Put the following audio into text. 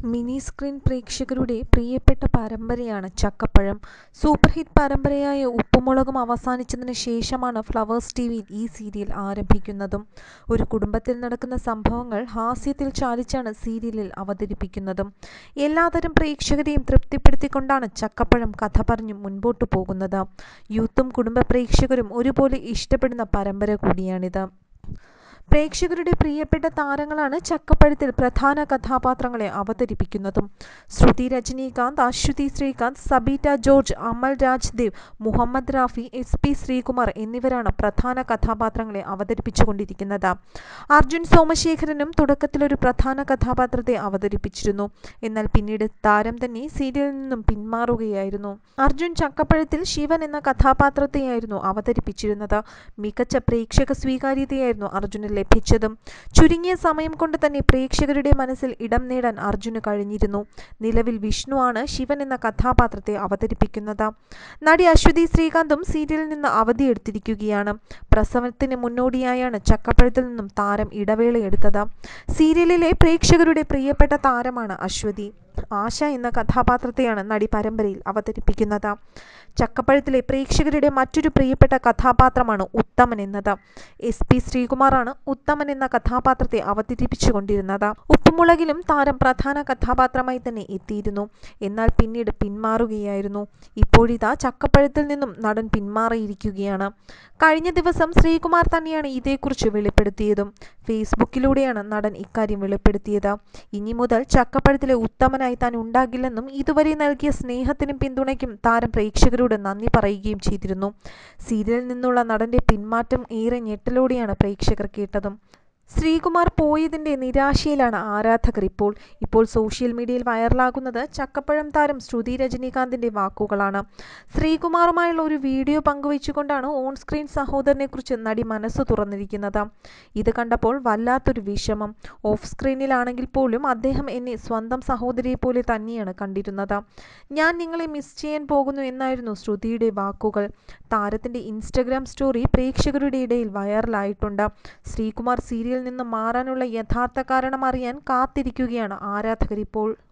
mini screen പ്രേക്ഷകരുടെ പ്രിയപ്പെട്ട പരമ്പരയാണ് ചക്കപ്പഴം സൂപ്പർ ഹിറ്റ് പരമ്പരയായ ഉപ്പുമുളകും അവസാനിച്ചതിന് ശേഷമാണ് ഫ്ലവേഴ്സ് ടി വിയിൽ ഈ സീരിയൽ ആരംഭിക്കുന്നതും ഒരു കുടുംബത്തിൽ നടക്കുന്ന സംഭവങ്ങൾ ഹാസ്യത്തിൽ ചാലിച്ചാണ് സീരിയലിൽ അവതരിപ്പിക്കുന്നതും എല്ലാതരം പ്രേക്ഷകരെയും തൃപ്തിപ്പെടുത്തിക്കൊണ്ടാണ് ചക്കപ്പഴം കഥ പറഞ്ഞു മുൻപോട്ടു പോകുന്നത് യൂത്തും കുടുംബ പ്രേക്ഷകരും ഒരുപോലെ ഇഷ്ടപ്പെടുന്ന പരമ്പര കൂടിയാണിത് പ്രേക്ഷകരുടെ പ്രിയപ്പെട്ട താരങ്ങളാണ് ചക്കപ്പഴത്തിൽ പ്രധാന കഥാപാത്രങ്ങളെ അവതരിപ്പിക്കുന്നതും Shruti Rajinikanth Aswathy Sreekanth Sabitta George Amal Rajdev Muhammad Rafi S P Sreekumar എന്നിവരാണ് പ്രധാന കഥാപാത്രങ്ങളെ അവതരിപ്പിച്ചുകൊണ്ടിരിക്കുന്നത് അർജുൻ സോമശേഖരനും തുടക്കത്തിലൊരു പ്രധാന കഥാപാത്രത്തെ അവതരിപ്പിച്ചിരുന്നു എന്നാൽ പിന്നീട് താരം തന്നെ സീരിയലിൽ നിന്നും പിന്മാറുകയായിരുന്നു അർജുൻ ചക്കപ്പഴത്തിൽ ശിവൻ എന്ന കഥാപാത്രത്തെയായിരുന്നു അവതരിപ്പിച്ചിരുന്നത് മികച്ച പ്രേക്ഷക സ്വീകാര്യതയായിരുന്നു അർജുന് ലഭിച്ചതും ചുരുങ്ങിയ സമയം കൊണ്ട് തന്നെ പ്രേക്ഷകരുടെ മനസ്സിൽ ഇടം നേടാൻ അർജുന് കഴിഞ്ഞിരുന്നു നിലവിൽ വിഷ്ണു ആണ് ശിവൻ എന്ന കഥാപാത്രത്തെ അവതരിപ്പിക്കുന്നത് നടി അശ്വതി ശ്രീകാന്തും സീരിയലിൽ നിന്ന് അവധിയെടുത്തിരിക്കുകയാണ് പ്രസവത്തിന് മുന്നോടിയായാണ് ചക്കപ്പഴത്തിൽ നിന്നും താരം ഇടവേളയെടുത്തത് സീരിയലിലെ പ്രേക്ഷകരുടെ പ്രിയപ്പെട്ട താരമാണ് അശ്വതി ആശ എന്ന കഥാപാത്രത്തെയാണ് നടി പരമ്പരയിൽ അവതരിപ്പിക്കുന്നത് ചക്കപ്പഴത്തിലെ പ്രേക്ഷകരുടെ മറ്റൊരു പ്രിയപ്പെട്ട കഥാപാത്രമാണ് ഉത്തമൻ എന്നത് എസ് പി ശ്രീകുമാറാണ് ഉത്തമൻ എന്ന കഥാപാത്രത്തെ അവതരിപ്പിച്ചുകൊണ്ടിരുന്നത് ഉപ്പുമുളകിലും താരം പ്രധാന കഥാപാത്രമായി തന്നെ എത്തിയിരുന്നു എന്നാൽ പിന്നീട് പിന്മാറുകയായിരുന്നു ഇപ്പോഴിതാ ചക്കപ്പഴത്തിൽ നിന്നും നടൻ പിന്മാറിയിരിക്കുകയാണ് കഴിഞ്ഞ ദിവസം ശ്രീകുമാർ തന്നെയാണ് ഇതേക്കുറിച്ച് വെളിപ്പെടുത്തിയതും ഫേസ്ബുക്കിലൂടെയാണ് നടൻ ഇക്കാര്യം വെളിപ്പെടുത്തിയത് ഇനി മുതൽ ചക്കപ്പഴത്തിലെ ഉത്തമനായി താൻ ഉണ്ടാകില്ലെന്നും ഇതുവരെ നൽകിയ സ്നേഹത്തിനും പിന്തുണയ്ക്കും താരം പ്രേക്ഷകരോട് നന്ദി പറയുകയും ചെയ്തിരുന്നു സീരിയലിൽ നിന്നുള്ള നടന്റെ പിന്മാറ്റം ഏറെ ഞെട്ടലോടെയാണ് പ്രേക്ഷകർ കേട്ടതും ശ്രീകുമാർ പോയതിൻ്റെ നിരാശയിലാണ് ആരാധകർ ഇപ്പോൾ ഇപ്പോൾ സോഷ്യൽ മീഡിയയിൽ വൈറലാകുന്നത് ചക്കപ്പഴം താരം ശ്രുതി രജനീകാന്തിൻ്റെ വാക്കുകളാണ് ശ്രീകുമാറുമായുള്ള ഒരു വീഡിയോ പങ്കുവച്ചുകൊണ്ടാണ് ഓൺ സ്ക്രീൻ സഹോദരനെക്കുറിച്ച് നടി മനസ്സ് തുറന്നിരിക്കുന്നത് ഇത് കണ്ടപ്പോൾ വല്ലാത്തൊരു വിഷമം ഓഫ് സ്ക്രീനിലാണെങ്കിൽ പോലും അദ്ദേഹം എന്നെ സ്വന്തം സഹോദരിയെ പോലെ തന്നെയാണ് കണ്ടിരുന്നത് ഞാൻ നിങ്ങളെ മിസ് ചെയ്യാൻ പോകുന്നു എന്നായിരുന്നു ശ്രുതിയുടെ വാക്കുകൾ താരത്തിൻ്റെ ഇൻസ്റ്റഗ്രാം സ്റ്റോറി പ്രേക്ഷകരുടെ ഇടയിൽ വൈറലായിട്ടുണ്ട് ശ്രീകുമാർ സീരിയൽ നിന്ന് മാറാനുള്ള യഥാർത്ഥ കാരണം അറിയാൻ കാത്തിരിക്കുകയാണ് ആരാധകരിപ്പോൾ